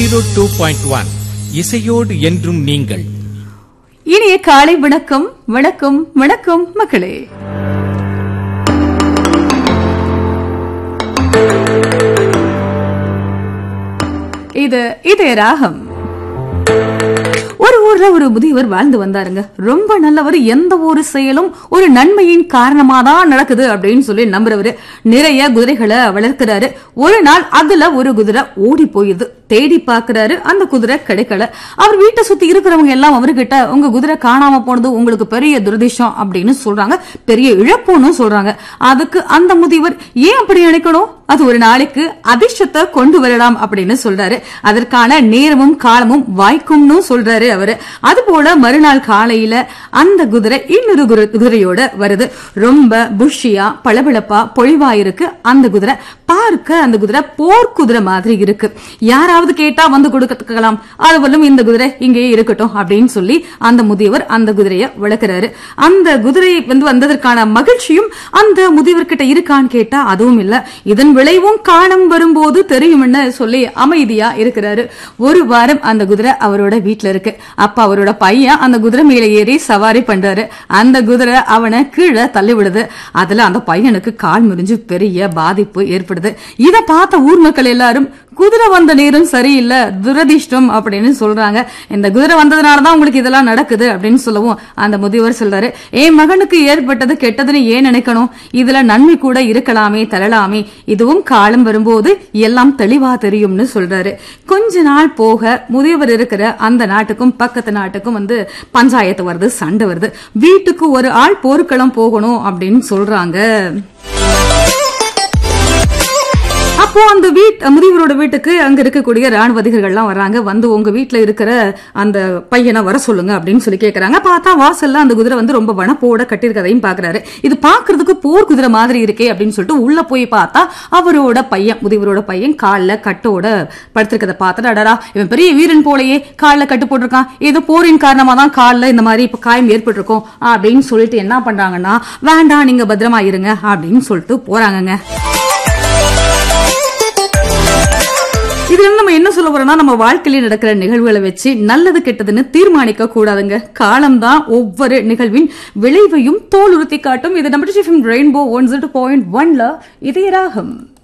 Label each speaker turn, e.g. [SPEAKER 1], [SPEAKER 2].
[SPEAKER 1] zero two point one இசையோடு என்றும் நீங்கள்
[SPEAKER 2] இனிய காலை வணக்கம் வணக்கம் வணக்கம் மக்களே இது இது ராகம் ஒரு ஊர்ல ஒரு முதியவர் வாழ்ந்து வந்தாருங்க ரொம்ப நல்லவர் எந்த ஒரு செயலும் ஒரு நன்மையின் காரணமா தான் நடக்குது அப்படின்னு சொல்லி நம்புறவரு நிறைய குதிரைகளை வளர்க்கிறாரு ஒரு நாள் அதுல ஒரு குதிரை ஓடி போயிடுது தேடி பாக்குறாரு அந்த குதிரை கிடைக்கல அவர் வீட்டை சுத்தி இருக்கிறவங்க எல்லாம் அவர்கிட்ட உங்க குதிரை காணாம போனது உங்களுக்கு பெரிய துரதிர்ஷ்டம் அப்படின்னு சொல்றாங்க பெரிய இழப்புன்னு சொல்றாங்க அதுக்கு அந்த முதியவர் ஏன் அப்படி நினைக்கணும் அது ஒரு நாளைக்கு அதிர்ஷ்டத்தை கொண்டு வரலாம் அப்படின்னு சொல்றாரு அதற்கான நேரமும் காலமும் வாய்க்கும்னு சொல்றாரு அவரு அது போல மறுநாள் காலையில அந்த குதிரை இன்னொரு குரு- குதிரையோட வருது ரொம்ப புஷ்ஷியா பளபளப்பா பொழிவா இருக்கு அந்த குதிரை பார்க்க அந்த குதிரை போர் குதிரை மாதிரி இருக்கு யாராவது கேட்டா வந்து கொடுக்கலாம் அதுவரையும் இந்த குதிரை இங்கேயே இருக்கட்டும் அப்படின்னு சொல்லி அந்த முதியவர் அந்த குதிரையை வளர்க்கிறாரு அந்த குதிரை வந்து வந்ததற்கான மகிழ்ச்சியும் அந்த முதியவர்கிட்ட இருக்கான்னு கேட்டா அதுவும் இல்ல இதன் விளைவும் காலம் வரும்போது தெரியும்னு சொல்லி அமைதியா இருக்கிறாரு ஒரு வாரம் அந்த குதிரை அவரோட வீட்ல இருக்கு அப்ப அவரோட பையன் அந்த குதிரை மேல ஏறி சவாரி பண்றாரு அந்த குதிரை அவனை கீழே தள்ளி விடுது அதுல அந்த பையனுக்கு கால் முறிஞ்சு பெரிய பாதிப்பு ஏற்படுது இத பார்த்த ஊர் மக்கள் எல்லாரும் குதிரை வந்த நேரம் சரியில்லை துரதிர்ஷ்டம் அப்படின்னு சொல்றாங்க இந்த குதிரை வந்ததுனாலதான் உங்களுக்கு இதெல்லாம் நடக்குது அப்படின்னு சொல்லவும் அந்த முதியவர் சொல்றாரு என் மகனுக்கு ஏற்பட்டது கெட்டதுன்னு ஏன் நினைக்கணும் இதுல நன்மை கூட இருக்கலாமே தரலாமே இதுவும் காலம் வரும்போது எல்லாம் தெளிவா தெரியும்னு சொல்றாரு கொஞ்ச நாள் போக முதியவர் இருக்கிற அந்த நாட்டுக்கும் பக்கத்து நாட்டுக்கும் வந்து பஞ்சாயத்து வருது சண்டை வருது வீட்டுக்கு ஒரு ஆள் போர்க்களம் போகணும் அப்படின்னு சொல்றாங்க அப்போ அந்த வீட் முதியவரோட வீட்டுக்கு அங்க இருக்கக்கூடிய ராணுவ அதிகாரிகள்லாம் வர்றாங்க வந்து உங்க வீட்ல இருக்கிற அந்த பையனை வர சொல்லுங்க அப்படின்னு சொல்லி கேக்குறாங்க பார்த்தா வாசல்ல அந்த குதிரை வந்து ரொம்ப வனப்போட கட்டியிருக்கதையும் பாக்குறாரு இது பாக்குறதுக்கு போர் குதிரை மாதிரி இருக்கே அப்படின்னு சொல்லிட்டு உள்ள போய் பார்த்தா அவரோட பையன் முதியவரோட பையன் கால்ல கட்டோட படுத்திருக்கதை பார்த்துட்டு அடடா இவன் பெரிய வீரன் போலயே கால்ல கட்டு போட்டிருக்கான் ஏதோ போரின் காரணமா தான் கால்ல இந்த மாதிரி இப்ப காயம் ஏற்பட்டிருக்கும் அப்படின்னு சொல்லிட்டு என்ன பண்றாங்கன்னா வேண்டாம் நீங்க பத்திரமா இருங்க அப்படின்னு சொல்லிட்டு போறாங்கங்க இதுல இருந்து நம்ம என்ன சொல்ல போறோம்னா நம்ம வாழ்க்கையில நடக்கிற நிகழ்வுகளை வச்சு நல்லது கெட்டதுன்னு தீர்மானிக்க கூடாதுங்க காலம்தான் ஒவ்வொரு நிகழ்வின் விளைவையும் தோல் உறுத்தி காட்டும் இது நம்ம ரெயின்போ ஒன் ஜீரோ பாயிண்ட் ஒன்ல இதய ராகம்